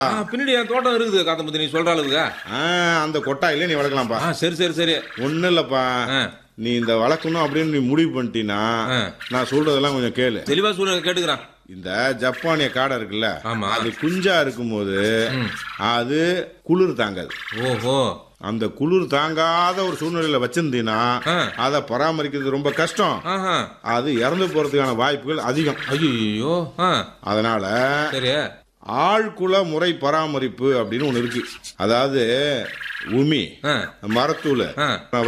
ஆ, பின்னாடி என் தோட்டம் இருக்குது காத்தம்பத்தி நீ சொல்ற அளவுக்கு ஆ, அந்த கொட்டாயில நீ வளர்க்கலாம்ப்பா ஆ சரி சரி சரி ஒன்றும் இல்லைப்பா ஆ. நீ இந்த வளர்க்கணும் அப்படின்னு நீ முடிவு பண்ணிட்டீன்னா ஆ. நான் சொல்றதெல்லாம் கொஞ்சம் கேளு தெளிவா சொல்லுங்க கேட்டுக்கிறான் இந்த ஜப்பானிய காடை இருக்குல்ல ஆமா. அது குஞ்சா இருக்கும்போது அது குளிர் தாங்காது ஓஹோ அந்த குளிர் தாங்காத ஒரு சூழ்நிலையில வச்சிருந்தீங்கன்னா ஆ. அதை பராமரிக்கிறது ரொம்ப கஷ்டம் ஆஹா அது இறந்து போறதுக்கான வாய்ப்புகள் அதிகம் ஐயோ ஆ அதனால சரி ஆழ்குல முறை பராமரிப்பு அப்படின்னு ஒண்ணு இருக்கு அதாவது உமி ஆ மரத்தூள் ஆ